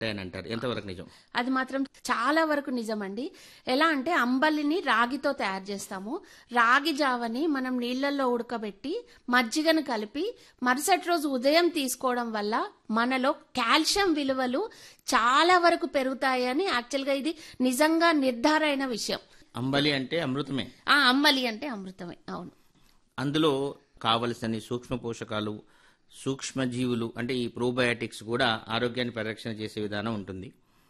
అని అంటారు ఎంతవరకు నిజం అది మాత్రం చాలా వరకు నిజమండి ఎలా అంటే అంబలిని రాగితో తయారు చేస్తాము రాగి జావని మనం నీళ్ళల్లో ఉడకబెట్టి మజ్జిగను కలిపి మరుసటి రోజు ఉదయం తీసుకోవడం వల్ల మనలో కాల్షియం విలువలు చాలా వరకు పెరుగుతాయని యాక్చువల్గా ఇది నిజంగా నిర్ధారైన విషయం అంబలి అంటే అమృతమే ఆ అంబలి అంటే అమృతమే అవును అందులో కావలసిన సూక్ష్మ పోషకాలు సూక్ష్మజీవులు అంటే ఈ ప్రోబయాటిక్స్ కూడా ఆరోగ్యాన్ని పరిరక్షణ చేసే విధానం ఉంటుంది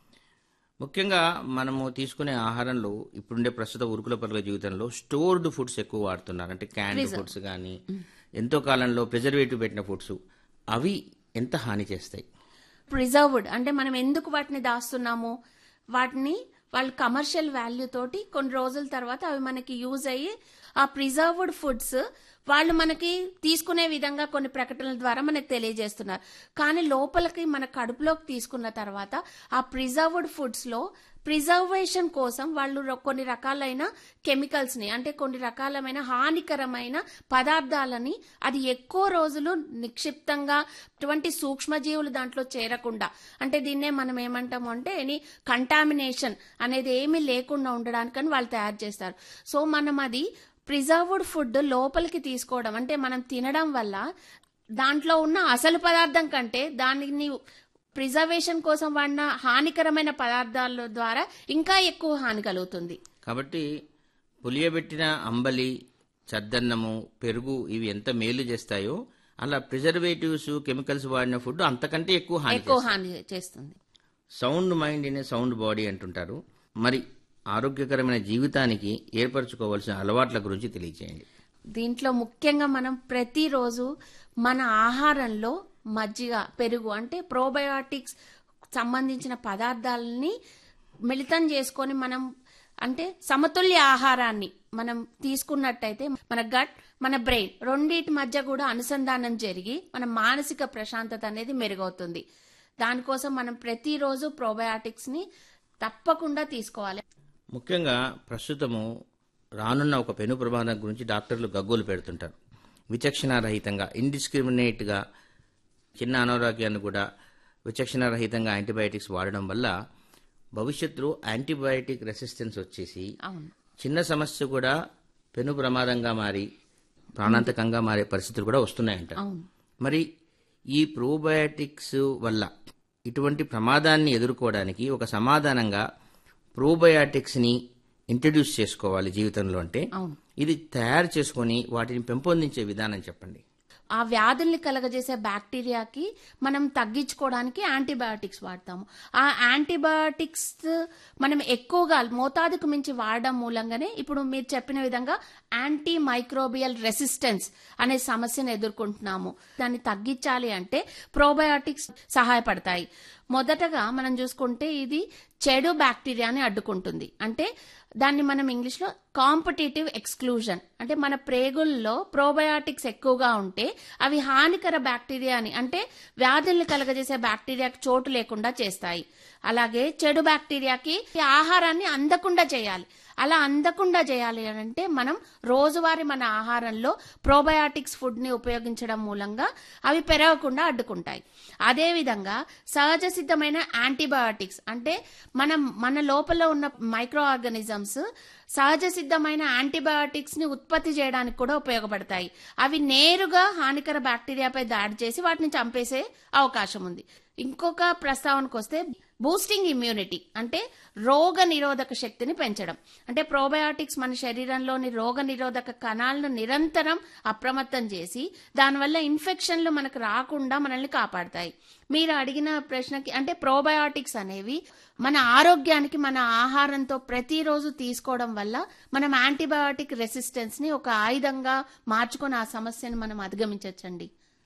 ముఖ్యంగా మనము తీసుకునే ఆహారంలో ఇప్పుడుండే ప్రస్తుత ఉరుకుల పరుగుల జీవితంలో స్టోర్డ్ ఫుడ్స్ ఎక్కువ వాడుతున్నారు అంటే క్యాన్డ్ ఫుడ్స్ కానీ ఎంతో కాలంలో ప్రిజర్వేటివ్ పెట్టిన ఫుడ్స్ అవి ఎంత హాని చేస్తాయి ప్రిజర్వ్డ్ అంటే మనం ఎందుకు వాటిని దాస్తున్నాము వాటిని వాళ్ళు కమర్షియల్ వాల్యూ తోటి కొన్ని రోజుల తర్వాత అవి మనకి యూజ్ అయ్యి ఆ ప్రిజర్వ్డ్ ఫుడ్స్ వాళ్ళు మనకి తీసుకునే విధంగా కొన్ని ప్రకటనల ద్వారా మనకు తెలియజేస్తున్నారు కానీ లోపలికి మన కడుపులోకి తీసుకున్న తర్వాత ఆ ప్రిజర్వ్డ్ ఫుడ్స్ లో ప్రిజర్వేషన్ కోసం వాళ్ళు రొ- కొన్ని రకాలైన కెమికల్స్ ని అంటే కొన్ని రకాలమైన హానికరమైన పదార్థాలని అది ఎక్కువ రోజులు నిక్షిప్తంగా అటువంటి సూక్ష్మజీవులు దాంట్లో చేరకుండా అంటే దీన్నే మనం ఏమంటాము అంటే ఎనీ కంటామినేషన్ అనేది ఏమీ లేకుండా ఉండడానికని వాళ్ళు తయారు చేస్తారు సో మనం అది ప్రిజర్వ్డ్ ఫుడ్ లోపలికి తీసుకోవడం అంటే మనం తినడం వల్ల దాంట్లో ఉన్న అసలు పదార్థం కంటే దానిని ప్రిజర్వేషన్ కోసం వాడిన హానికరమైన పదార్థాల ద్వారా ఇంకా ఎక్కువ హాని కలుగుతుంది కాబట్టి పులియబెట్టిన అంబలి చద్దన్నము పెరుగు ఇవి ఎంత మేలు చేస్తాయో అలా ప్రిజర్వేటివ్స్ కెమికల్స్ వాడిన ఫుడ్ అంతకంటే ఎక్కువ హాని ఎక్కువ హాని చేస్తుంది sound mind in sound body అంటుంటారు మరి ఆరోగ్యకరమైన జీవితానికి ఏర్పరచుకోవాల్సిన అలవాట్ల గురించి తెలియజేయండి దీంట్లో ముఖ్యంగా మనం ప్రతిరోజు మన ఆహారంలో మజ్జిగ పెరుగు అంటే ప్రోబయోటిక్స్ సంబంధించిన పదార్థాలని మిళితం చేసుకొని మనం అంటే సమతుల్య ఆహారాన్ని మనం తీసుకున్నట్టయితే మన గట్ మన బ్రెయిన్ రెండింటి మధ్య కూడా అనుసంధానం జరిగి మన మానసిక ప్రశాంతత అనేది మెరుగవుతుంది దానికోసం మనం ప్రతిరోజు ప్రోబయాటిక్స్ ని తప్పకుండా తీసుకోవాలి ముఖ్యంగా ప్రస్తుతము రానున్న ఒక పెను ప్రమాదం గురించి డాక్టర్లు గగ్గోలు పెడుతుంటారు విచక్షణారహితంగా ఇండిస్క్రిమినేట్గా చిన్న అనారోగ్యాన్ని కూడా విచక్షణారహితంగా యాంటీబయాటిక్స్ వాడడం వల్ల భవిష్యత్తులో యాంటీబయాటిక్ రెసిస్టెన్స్ వచ్చేసి అవును చిన్న సమస్య కూడా పెను ప్రమాదంగా మారి ప్రాణాంతకంగా మారే పరిస్థితులు కూడా వస్తున్నాయంట అవును మరి ఈ ప్రోబయాటిక్స్ వల్ల ఇటువంటి ప్రమాదాన్ని ఎదుర్కోవడానికి ఒక సమాధానంగా ప్రోబయాటిక్స్ని ఇంట్రడ్యూస్ చేసుకోవాలి జీవితంలో అంటే అవును ఇది తయారు చేసుకొని వాటిని పెంపొందించే విధానం చెప్పండి ఆ వ్యాధుల్ని కలగజేసే బ్యాక్టీరియాకి మనం తగ్గించుకోవడానికి యాంటీబయాటిక్స్ వాడతాము ఆ యాంటీబయాటిక్స్ మనం ఎక్కువగా మోతాదుకు మించి వాడడం మూలంగానే ఇప్పుడు మీరు చెప్పిన విధంగా యాంటీ మైక్రోబియల్ రెసిస్టెన్స్ అనే సమస్యను ఎదుర్కొంటున్నాము దాన్ని తగ్గించాలి అంటే ప్రోబయాటిక్స్ సహాయపడతాయి మొదటగా మనం చూసుకుంటే ఇది చెడు బ్యాక్టీరియాని అడ్డుకుంటుంది అంటే దాన్ని మనం ఇంగ్లీష్లో కాంపిటేటివ్ ఎక్స్క్లూజన్ అంటే మన ప్రేగుల్లో ప్రోబయాటిక్స్ ఎక్కువగా ఉంటే అవి హానికర బ్యాక్టీరియాని అంటే వ్యాధుల్ని కలగజేసే బ్యాక్టీరియాకి చోటు లేకుండా చేస్తాయి అలాగే చెడు బ్యాక్టీరియాకి ఈ ఆహారాన్ని అందకుండా చేయాలి అలా అందకుండా చేయాలి అని అంటే మనం రోజువారీ మన ఆహారంలో ప్రోబయాటిక్స్ ఫుడ్ ని ఉపయోగించడం మూలంగా అవి పెరగకుండా అడ్డుకుంటాయి అదేవిధంగా సహజ సిద్ధమైన యాంటీబయాటిక్స్ అంటే మనం మన లోపల ఉన్న మైక్రో ఆర్గానిజమ్స్ సహజ సిద్ధమైన యాంటీబయాటిక్స్ ని ఉత్పత్తి చేయడానికి కూడా ఉపయోగపడతాయి అవి నేరుగా హానికర బ్యాక్టీరియాపై దాడి చేసి వాటిని చంపేసే అవకాశం ఉంది ఇంకొక ప్రస్తావనకు వస్తే బూస్టింగ్ ఇమ్యూనిటీ అంటే రోగ నిరోధక శక్తిని పెంచడం అంటే ప్రోబయాటిక్స్ మన శరీరంలోని రోగ నిరోధక కణాలను నిరంతరం అప్రమత్తం చేసి దానివల్ల ఇన్ఫెక్షన్లు మనకు రాకుండా మనల్ని కాపాడతాయి మీరు అడిగిన ప్రశ్నకి అంటే ప్రోబయాటిక్స్ అనేవి మన ఆరోగ్యానికి మన ఆహారంతో ప్రతిరోజు తీసుకోవడం వల్ల మనం యాంటీబయాటిక్ రెసిస్టెన్స్ ని ఒక ఆయుధంగా మార్చుకొని ఆ సమస్యను మనం అధిగమించవచ్చండి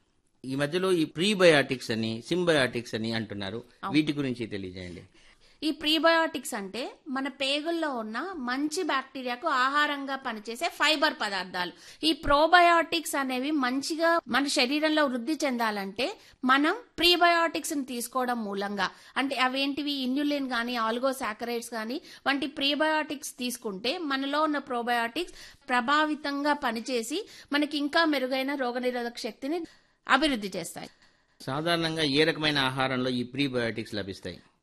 ఈ మధ్యలో ఈ ప్రీబయాటిక్స్ అని సింబయాటిక్స్ అని అంటున్నారు వీటి గురించి తెలియజేయండి ఈ ప్రీబయోటిక్స్ అంటే మన పేగుల్లో ఉన్న మంచి బ్యాక్టీరియాకు ఆహారంగా పనిచేసే ఫైబర్ పదార్థాలు ఈ ప్రోబయోటిక్స్ అనేవి మంచిగా మన శరీరంలో వృద్ధి చెందాలంటే మనం ప్రీబయోటిక్స్ ని తీసుకోవడం మూలంగా అంటే అవేంటివి ఇన్యులిన్ గాని ఆల్గోసాకరైడ్స్ గాని వంటి ప్రీబయోటిక్స్ తీసుకుంటే మనలో ఉన్న ప్రోబయోటిక్స్ ప్రభావితంగా పనిచేసి మనకి ఇంకా మెరుగైన రోగనిరోధక శక్తిని అభివృద్ధి చేస్తాయి సాధారణంగా ఏ రకమైన ఆహారంలో ఈ ప్రీబయాటిక్స్ లభిస్తాయి